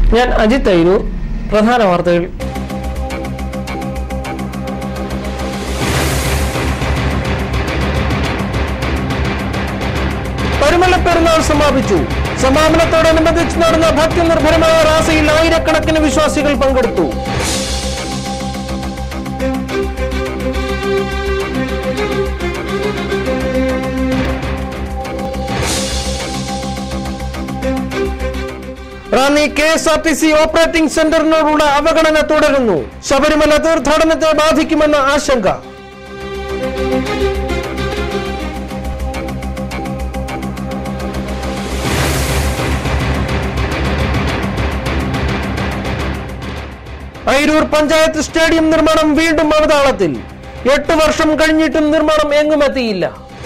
ഞാൻ അജിത് തൈരൂർ പ്രധാന വാർത്തകൾ പരുമല പെരുന്നാൾ സമാപിച്ചു സമാപനത്തോടനുബന്ധിച്ച് നടന്ന ഭക്തി നിർഭരമായ റാസയിൽ ആയിരക്കണക്കിന് വിശ്വാസികൾ പങ്കെടുത്തു Ranni K S R T C operating സെന്ററിനോടുള്ള അവഗണന തുടരുന്നു ശബരിമല തീർത്ഥാടനത്തെ ബാധിക്കുമെന്ന ആശങ്ക അയിരൂർ പഞ്ചായത്ത് സ്റ്റേഡിയം നിർമ്മാണം വീണ്ടും അവതാളത്തിൽ എട്ട് വർഷം കഴിഞ്ഞിട്ടും നിർമ്മാണം എങ്ങുമെത്തിയില്ല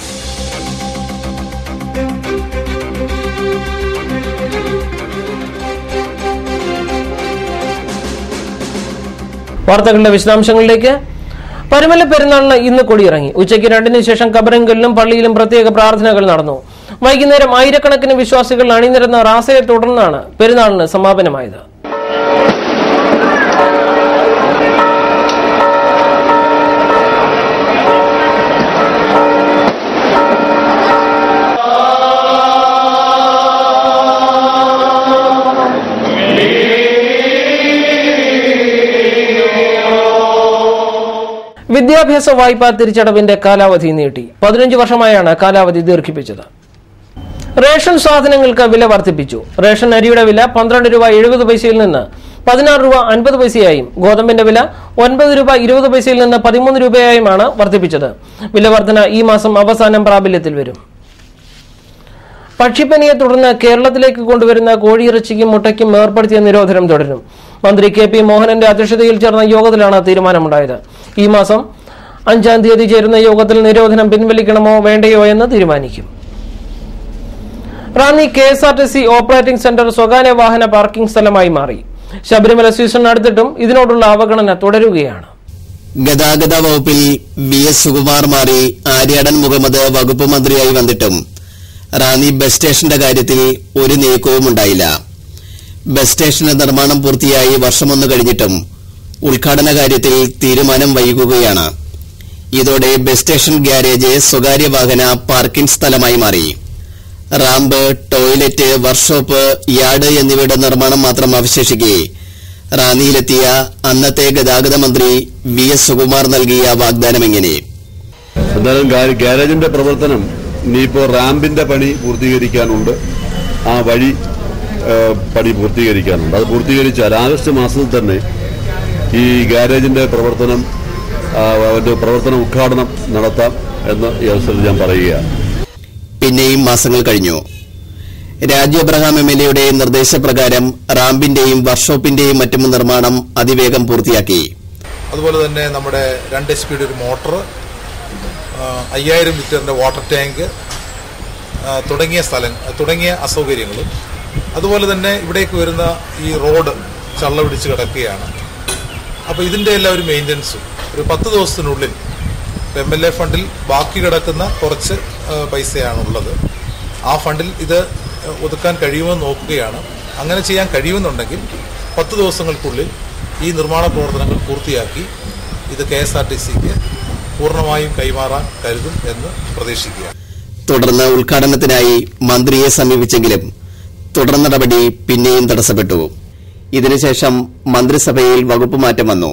വാർത്തകളുടെ വിശദാംശങ്ങളിലേക്ക് പരുമല പെരുന്നാളിന് ഇന്ന് കൊടിയിറങ്ങി ഉച്ചയ്ക്ക് രണ്ടിന് ശേഷം കബറങ്കലിലും പള്ളിയിലും പ്രത്യേക പ്രാർത്ഥനകൾ നടന്നു വൈകുന്നേരം ആയിരക്കണക്കിന് വിശ്വാസികൾ അണിനിരന്ന റാസയെ തുടർന്നാണ് പെരുന്നാളിന് സമാപനമായത് വിദ്യാഭ്യാസ വായ്പാ തിരിച്ചടവിന്റെ കാലാവധി നീട്ടി പതിനഞ്ച് വർഷമായാണ് കാലാവധി ദീർഘിപ്പിച്ചത് റേഷൻ സാധനങ്ങൾക്ക് വില വർദ്ധിപ്പിച്ചു റേഷൻ അരിയുടെ വില പന്ത്രണ്ട് രൂപ എഴുപത് പൈസയിൽ നിന്ന് പതിനാറ് രൂപ അൻപത് പൈസയായും ഗോതമ്പിന്റെ വില ഒൻപത് രൂപ ഇരുപത് പൈസയിൽ നിന്ന് പതിമൂന്ന് രൂപയായുമാണ് വർദ്ധിപ്പിച്ചത് വില വർധന ഈ മാസം അവസാനം പ്രാബല്യത്തിൽ വരും പക്ഷിപ്പനിയെ തുടർന്ന് കേരളത്തിലേക്ക് കൊണ്ടുവരുന്ന കോഴിയിറച്ചിക്കും മുട്ടയ്ക്കും ഏർപ്പെടുത്തിയ നിരോധനം തുടരും മന്ത്രി കെ പി മോഹനന്റെ അധ്യക്ഷതയിൽ ചേർന്ന യോഗത്തിലാണ് തീരുമാനമുണ്ടായത് ഈ മാസം അഞ്ചാം തീയതി ചേരുന്ന യോഗത്തിൽ നിരോധനം പിൻവലിക്കണമോ വേണ്ടയോ എന്ന് തീരുമാനിക്കും Ranni K S R T C operating centre സ്വകാര്യ വാഹന പാർക്കിംഗ് സ്ഥലമായി മാറി ശബരിമല സീസൺ അടുത്തിട്ടും ഇതിനോടുള്ള അവഗണന തുടരുകയാണ് ഗതാഗത വകുപ്പിൽ വി എസ് സുകുമാർ മാറി ആര്യാടൻ മുഹമ്മദ് വകുപ്പ് മന്ത്രിയായി വന്നിട്ടും റാന്നി ബസ് സ്റ്റേഷന്റെ കാര്യത്തിൽ ഒരു നീക്കവും ഉണ്ടായില്ല ബസ് സ്റ്റേഷന്റെ നിർമ്മാണം പൂർത്തിയായി വർഷമൊന്നു കഴിഞ്ഞിട്ടും ഉദ്ഘാടന കാര്യത്തിൽ തീരുമാനം വൈകുകയാണ് ഇതോടെ ബസ് സ്റ്റേഷൻ ഗ്യാരേജ് സ്വകാര്യ വാഹന പാർക്കിംഗ് സ്ഥലമായി മാറി റാമ്പ് ടോയ്ലറ്റ് വർക്ക്ഷോപ്പ് യാർഡ് എന്നിവയുടെ നിർമ്മാണം മാത്രം അവശേഷിക്കെ റാന്നിയിലെത്തിയ അന്നത്തെ ഗതാഗത മന്ത്രി വി എസ് സുകുമാർ നൽകിയ വാഗ്ദാനം എങ്ങനെ എന്തായാലും ഗാ- ഗാരേജിന്റെ പ്രവർത്തനം ഇനിയിപ്പോ റാമ്പിന്റെ പണി പൂർത്തീകരിക്കാനുണ്ട് ആ വഴി ഏ, പണി പൂർത്തീകരിക്കാനുണ്ട് അത് പൂർത്തീകരിച്ചാൽ ആഗസ്റ്റ് മാസത്തിൽ തന്നെ ഈ ഗാരേജിന്റെ പ്രവർത്തനം ആ, അതിന്റെ പ്രവർത്തന ഉദ്ഘാടനം നടത്താം എന്ന് ഈ അവസരത്തിൽ ഞാൻ പറയുകയാണ് പിന്നെയും മാസങ്ങൾ കഴിഞ്ഞു രാജു അബ്രഹാം എം എൽ എയുടെ നിർദ്ദേശപ്രകാരം റാമ്പിന്റെയും വർക്ക്ഷോപ്പിന്റെയും മറ്റും നിർമ്മാണം അതിവേഗം പൂർത്തിയാക്കി അതുപോലെ തന്നെ നമ്മുടെ രണ്ട് എച്ച് പിയുടെ ഒരു മോട്ടർ അയ്യായിരം ലിറ്ററിൻ്റെ വാട്ടർ ടാങ്ക് ആ, തുടങ്ങിയ സ്ഥലം തുടങ്ങിയ അസൗകര്യങ്ങളും അതുപോലെ തന്നെ ഇവിടേക്ക് വരുന്ന ഈ റോഡ് ചള്ള പിടിച്ച് കിടക്കുകയാണ് അപ്പോൾ ഇതിൻ്റെ എല്ലാം ഒരു മെയിൻ്റനൻസും ഒരു പത്ത് ദിവസത്തിനുള്ളിൽ എം എൽ എ ഫണ്ടിൽ ബാക്കി കിടക്കുന്ന കുറച്ച് ആ, പൈസയാണുള്ളത് ആ ഫണ്ടിൽ ഇത് ഒതുക്കാൻ കഴിയുമെന്ന് നോക്കുകയാണ് അങ്ങനെ ചെയ്യാൻ കഴിയുമെന്നുണ്ടെങ്കിൽ പത്ത് ദിവസങ്ങൾക്കുള്ളിൽ ഈ നിർമ്മാണ പ്രവർത്തനങ്ങൾ പൂർത്തിയാക്കി ഇത് കെ എസ് ആർ ടി സിക്ക് പൂർണ്ണമായും കൈമാറാൻ കരുതും എന്ന് പ്രതീക്ഷിക്കുകയാണ് തുടർന്ന് ഉദ്ഘാടനത്തിനായി മന്ത്രിയെ സമീപിച്ചെങ്കിലും തുടർ നടപടി പിന്നെയും തടസ്സപ്പെട്ടു ഇതിനുശേഷം മന്ത്രിസഭയിൽ വകുപ്പ് മാറ്റം വന്നു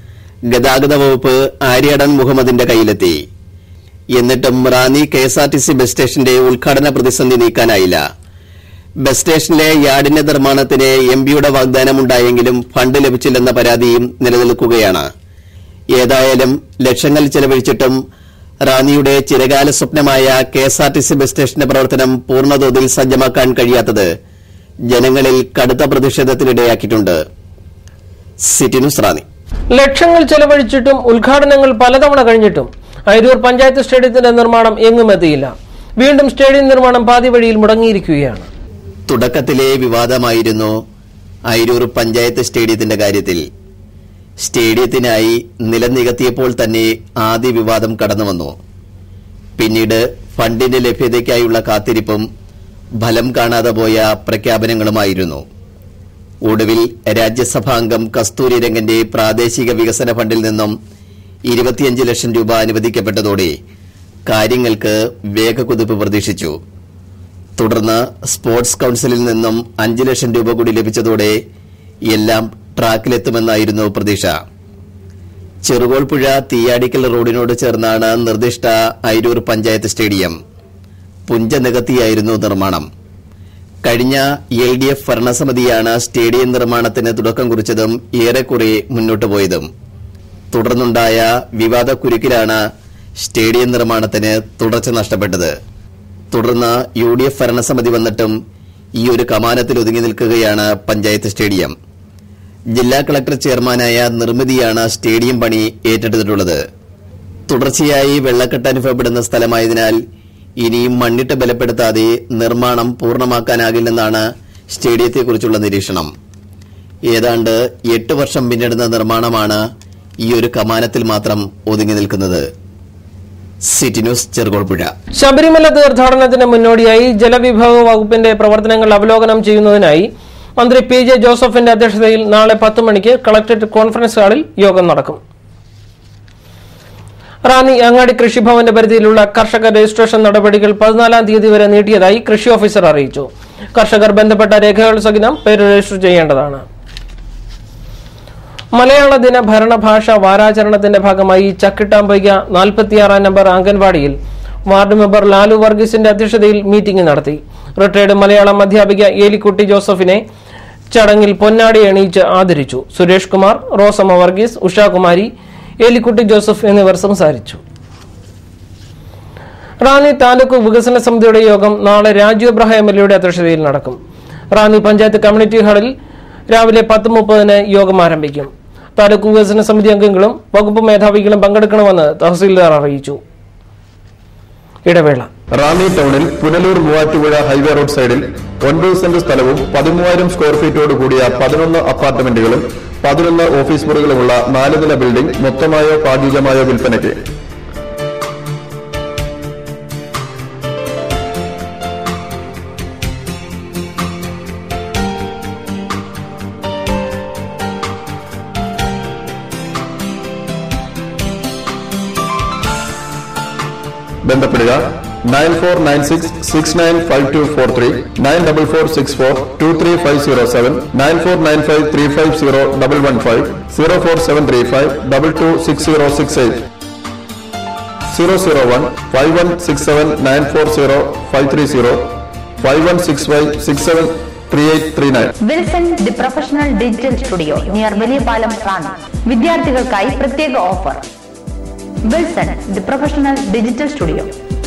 ഗതാഗത വകുപ്പ് ആര്യാടൻ മുഹമ്മദിന്റെ കയ്യിലെത്തി എന്നിട്ടും Ranni K S R T C bus സ്റ്റേഷന്റെ ഉദ്ഘാടന പ്രതിസന്ധി നീക്കാനായില്ല ബസ് സ്റ്റേഷനിലെ യാർഡിന്റെ നിർമ്മാണത്തിന് എം പിയുടെ വാഗ്ദാനമുണ്ടായെങ്കിലും ഫണ്ട് ലഭിച്ചില്ലെന്ന പരാതിയും നിലനിൽക്കുകയാണ് ഏതായാലും ലക്ഷങ്ങൾ ചെലവഴിച്ചിട്ടും റാന്നിയുടെ ചിരകാല സ്വപ്നമായ K S R T C bus സ്റ്റേഷന്റെ പ്രവർത്തനം പൂർണ്ണതോതിൽ സജ്ജമാക്കാൻ കഴിയാത്തത് ജനങ്ങളിൽ കടുത്ത പ്രതിഷേധത്തിനിടയാക്കിയിട്ടുണ്ട് സിറ്റി ന്യൂസ് റാന്നി ലക്ഷങ്ങൾ ചെലവഴിച്ചിട്ടും ഉദ്ഘാടനങ്ങൾ പലതവണ കഴിഞ്ഞിട്ടും അരൂർ പഞ്ചായത്ത് സ്റ്റേഡിയത്തിന്റെ നിർമ്മാണം എങ്ങും എത്തിയില്ല വീണ്ടും സ്റ്റേഡിയം നിർമ്മാണം പാതി വഴിയിൽ മുടങ്ങിയിരിക്കുകയാണ് തുടക്കത്തിലെ വിവാദമായിരുന്നു അയിരൂർ പഞ്ചായത്ത് സ്റ്റേഡിയത്തിന്റെ കാര്യത്തിൽ സ്റ്റേഡിയത്തിനായി നിലം നികത്തിയപ്പോൾ തന്നെ ആദ്യ വിവാദം കടന്നുവന്നു പിന്നീട് ഫണ്ടിന്റെ ലഭ്യതയ്ക്കായുള്ള കാത്തിരിപ്പും ഫലം കാണാതെ പോയ പ്രഖ്യാപനങ്ങളുമായിരുന്നു ഒടുവിൽ രാജ്യസഭാംഗം കസ്തൂരി രംഗന്റെ പ്രാദേശിക വികസന ഫണ്ടിൽ നിന്നും ഇരുപത്തിയഞ്ച് ലക്ഷം രൂപ അനുവദിക്കപ്പെട്ടതോടെ കാര്യങ്ങൾക്ക് വേഗക്കുതിപ്പ് പ്രതീക്ഷിച്ചു തുടർന്ന് സ്പോർട്സ് കൌൺസിലിൽ നിന്നും അഞ്ച് ലക്ഷം രൂപ കൂടി ലഭിച്ചതോടെ എല്ലാം ട്രാക്കിലെത്തുമെന്നായിരുന്നു പ്രതീക്ഷ ചെറുകോൾപ്പുഴ തീയാടിക്കൽ റോഡിനോട് ചേർന്നാണ് നിർദ്ദിഷ്ട അയിരൂർ പഞ്ചായത്ത് സ്റ്റേഡിയം പുഞ്ച നികത്തിയായിരുന്നു നിർമ്മാണം കഴിഞ്ഞ എൽ ഡി എഫ് ഭരണസമിതിയാണ് സ്റ്റേഡിയം നിർമ്മാണത്തിന് തുടക്കം കുറിച്ചതും ഏറെക്കുറെ മുന്നോട്ടു പോയതും തുടർന്നുണ്ടായ വിവാദക്കുരുക്കിലാണ് സ്റ്റേഡിയം നിർമ്മാണത്തിന് തുടർച്ച നഷ്ടപ്പെട്ടത് തുടർന്ന് യു ഡി എഫ് ഭരണസമിതി വന്നിട്ടും ഈ ഒരു കമാനത്തിൽ ഒതുങ്ങി നിൽക്കുകയാണ് പഞ്ചായത്ത് സ്റ്റേഡിയം ജില്ലാ കളക്ടർ ചെയർമാനായ നിർമ്മിതിയാണ് സ്റ്റേഡിയം പണി ഏറ്റെടുത്തിട്ടുള്ളത് തുടർച്ചയായി വെള്ളക്കെട്ട് അനുഭവപ്പെടുന്ന സ്ഥലമായതിനാൽ ഇനിയും മണ്ണിട്ട് ബലപ്പെടുത്താതെ നിർമ്മാണം പൂർണ്ണമാക്കാനാകില്ലെന്നാണ് സ്റ്റേഡിയത്തെക്കുറിച്ചുള്ള നിരീക്ഷണം ഏതാണ്ട് എട്ട് വർഷം പിന്നിടുന്ന നിർമ്മാണമാണ് ഈ ഒരു കമാനത്തിൽ മാത്രം ഒതുങ്ങി നിൽക്കുന്നത് സിറ്റി ന്യൂസ് ചെറുകോൾപ്പുഴ ശബരിമല തീർത്ഥാടനത്തിന് മുന്നോടിയായി ജലവിഭവ വകുപ്പിന്റെ പ്രവർത്തനങ്ങൾ അവലോകനം ചെയ്യുന്നതിനായി മന്ത്രി പി ജെ ജോസഫിന്റെ അധ്യക്ഷതയിൽ നാളെ പത്ത് മണിക്ക് കളക്ടറേറ്റ് കോൺഫറൻസ് ഹാളിൽ യോഗം നടക്കും റാന്നി അങ്ങാടി കൃഷിഭവന്റെ പരിധിയിലുള്ള കർഷക രജിസ്ട്രേഷൻ നടപടികൾ പതിനാലാം തീയതി വരെ നീട്ടിയതായി കൃഷി ഓഫീസർ അറിയിച്ചു കർഷകർ ബന്ധപ്പെട്ട രേഖകൾ സഹിതം പേര് രജിസ്റ്റർ ചെയ്യേണ്ടതാണ് മലയാള ദിന ഭരണഭാഷ വാരാചരണത്തിന്റെ ഭാഗമായി ചക്കിട്ടാമ്പൊയ്ക നാൽപ്പത്തിയാറാം നമ്പർ അംഗൻവാടിയിൽ വാർഡ് മെമ്പർ ലാലു വർഗീസിന്റെ അധ്യക്ഷതയിൽ മീറ്റിംഗ് നടത്തി റിട്ടയർഡ് മലയാളം അധ്യാപിക ഏലിക്കുട്ടി ജോസഫിനെ ചടങ്ങിൽ പൊന്നാടി അണിയിച്ച് ആദരിച്ചു സുരേഷ് കുമാർ റോസമ്മ വർഗീസ് ഉഷാകുമാരി ഏലിക്കുട്ടി ജോസഫ് എന്നിവർ സംസാരിച്ചു റാന്നി താലൂക്ക് വികസന സമിതിയുടെ യോഗം നാളെ രാജു എബ്രഹാം എം എൽ എയുടെ അധ്യക്ഷതയിൽ നടക്കും റാന്നി പഞ്ചായത്ത് കമ്മ്യൂണിറ്റി ഹാളിൽ രാവിലെ പത്ത് മുപ്പതിന് യോഗം ആരംഭിക്കും താലൂക്ക് വികസന സമിതി അംഗങ്ങളും വകുപ്പ് മേധാവികളും പങ്കെടുക്കണമെന്ന് തഹസീൽദാർ അറിയിച്ചു ഇടവേള റാന്നി ടൗണിൽ പുനലൂർ മൂവാറ്റുപുഴ ഹൈവേ റോഡ് സൈഡിൽ ഒൻപത് സെന്റ് സ്ഥലവും പതിമൂവായിരം സ്ക്വയർ ഫീറ്റോട് കൂടിയ പതിനൊന്ന് അപ്പാർട്ട്മെന്റുകളും പതിനൊന്ന് ഓഫീസ് മുറികളുമുള്ള നാല് നില ബിൽഡിംഗ് മൊത്തമായോ ഭാഗികമായോ വിൽപ്പനയ്ക്ക് ബന്ധപ്പെടുക nine four nine six six nine five two four three nine double four six four two three five zero seven nine four nine five three five zero double one five zero four seven three five double two six zero six eight zero zero one five one six seven nine four zero five three zero five one six five six seven three eight three nine Wilson the professional digital studio near Valiyapalam Ranni വിദ്യാർത്ഥികൾക്കായി പ്രത്യേക offer Wilson the professional digital studio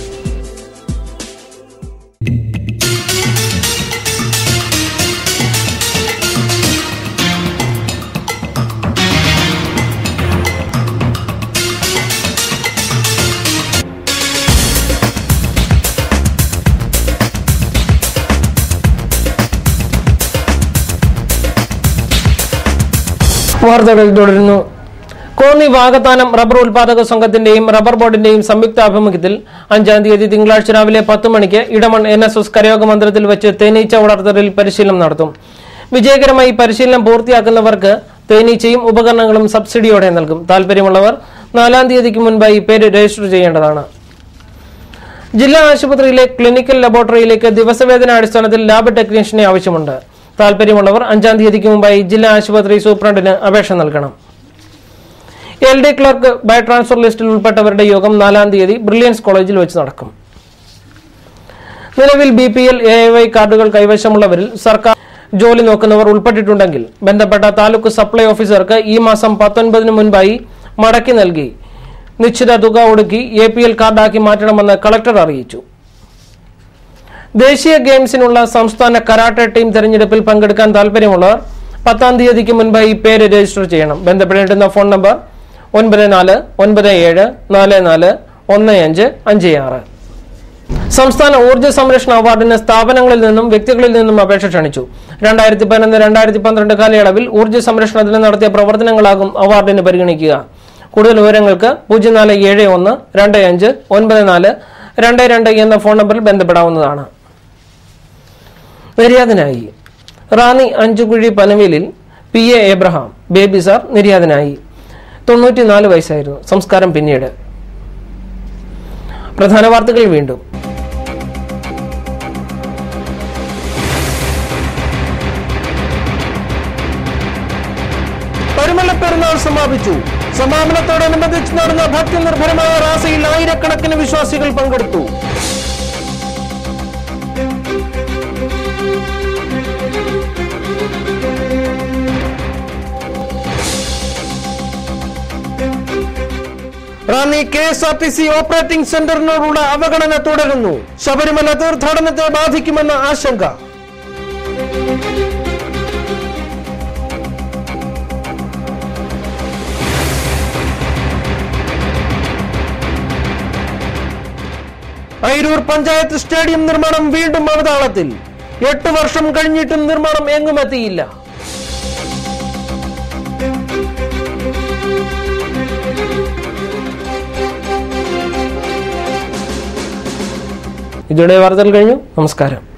വാർത്തകൾ തുടരുന്നു Konni Vakathanam rubber ഉൽപാദക സംഘത്തിന്റെയും rubber ബോർഡിന്റെയും സംയുക്ത ആഭിമുഖ്യത്തിൽ അഞ്ചാം തീയതി തിങ്കളാഴ്ച രാവിലെ പത്ത് മണിക്ക് ഇടമൺ എൻ എസ് എസ് കരയോഗ മന്ദിരത്തിൽ വെച്ച് തേനീച്ച വളർത്തലിൽ പരിശീലനം നടത്തും വിജയകരമായി പരിശീലനം പൂർത്തിയാക്കുന്നവർക്ക് തേനീച്ചയും ഉപകരണങ്ങളും സബ്സിഡിയോടെ നൽകും താല്പര്യമുള്ളവർ നാലാം തീയതിക്ക് മുൻപായി പേര് രജിസ്റ്റർ ചെയ്യേണ്ടതാണ് ജില്ലാ ആശുപത്രിയിലെ ക്ലിനിക്കൽ ലബോറട്ടറിയിലേക്ക് ദിവസവേതന അടിസ്ഥാനത്തിൽ ലാബ് ടെക്നീഷ്യനെ ആവശ്യമുണ്ട് താല്പര്യമുള്ളവർ അഞ്ചാം തീയതിക്ക് മുമ്പായി ജില്ലാ ആശുപത്രി സൂപ്രണ്ടിന് അപേക്ഷ നൽകണം L D clerk by transfer ലിസ്റ്റിൽ ഉൾപ്പെട്ടവരുടെ യോഗം നാലാം തീയതി ബ്രില്യൻസ് കോളേജിൽ വെച്ച് നടക്കും നിലവിൽ B P L A Y കാർഡുകൾ കൈവശമുള്ളവരിൽ സർക്കാർ ജോലി നോക്കുന്നവർ ഉൾപ്പെട്ടിട്ടുണ്ടെങ്കിൽ ബന്ധപ്പെട്ട താലൂക്ക് സപ്ലൈ ഓഫീസർക്ക് ഈ മാസം പത്തൊൻപതിന് മുൻപായി മടക്കി നൽകി നിശ്ചിത തുക ഒടുക്കി എ പി എൽ കാർഡാക്കി മാറ്റണമെന്ന് കളക്ടർ അറിയിച്ചു ദേശീയ ഗെയിംസിനുള്ള സംസ്ഥാന കരാട്ടെ ടീം തെരഞ്ഞെടുപ്പിൽ പങ്കെടുക്കാൻ താല്പര്യമുള്ളവർ പത്താം തീയതിക്ക് മുൻപായി പേര് രജിസ്റ്റർ ചെയ്യണം ബന്ധപ്പെടേണ്ടുന്ന ഫോൺ നമ്പർ ഒൻപത് നാല് ഒൻപത് ഏഴ് നാല് നാല് ഒന്ന് അഞ്ച് അഞ്ച് ആറ് സംസ്ഥാന ഊർജ്ജ സംരക്ഷണ അവാർഡിന് സ്ഥാപനങ്ങളിൽ നിന്നും വ്യക്തികളിൽ നിന്നും അപേക്ഷ ക്ഷണിച്ചു രണ്ടായിരത്തി പതിനൊന്ന് രണ്ടായിരത്തി പന്ത്രണ്ട് കാലയളവിൽ ഊർജ്ജ സംരക്ഷണത്തിന് നടത്തിയ പ്രവർത്തനങ്ങളാകും അവാർഡിന് പരിഗണിക്കുക കൂടുതൽ വിവരങ്ങൾക്ക് പൂജ്യം നാല് ഏഴ് ഒന്ന് രണ്ട് അഞ്ച് ഒൻപത് നാല് രണ്ട് രണ്ട് എന്ന ഫോൺ നമ്പറിൽ ബന്ധപ്പെടാവുന്നതാണ് നിര്യാതനായി Ranni Anchukuzhi Panavelil P A Abraham Baby sir നിര്യാതനായി തൊണ്ണൂറ്റിനാല് വയസ്സായിരുന്നു സംസ്കാരം പിന്നീട് പ്രധാന വാർത്തകൾ വീണ്ടും പരുമല പെരുന്നാൾ സമാപിച്ചു സമാപനത്തോടനുബന്ധിച്ച് നടന്ന ഭക്തി നിർഭരമായ റാസയിൽ ആയിരക്കണക്കിന് വിശ്വാസികൾ പങ്കെടുത്തു Ranni K S R T C operating സെന്ററിനോടുള്ള അവഗണന തുടരുന്നു ശബരിമല തീർത്ഥാടനത്തെ ബാധിക്കുമെന്ന ആശങ്ക അയിരൂർ പഞ്ചായത്ത് സ്റ്റേഡിയം നിർമ്മാണം വീണ്ടും അവതാളത്തിൽ എട്ട് വർഷം കഴിഞ്ഞിട്ടും നിർമ്മാണം എങ്ങുമെത്തിയില്ല ഇതോടെ വാർത്തകൾ കഴിഞ്ഞു നമസ്കാരം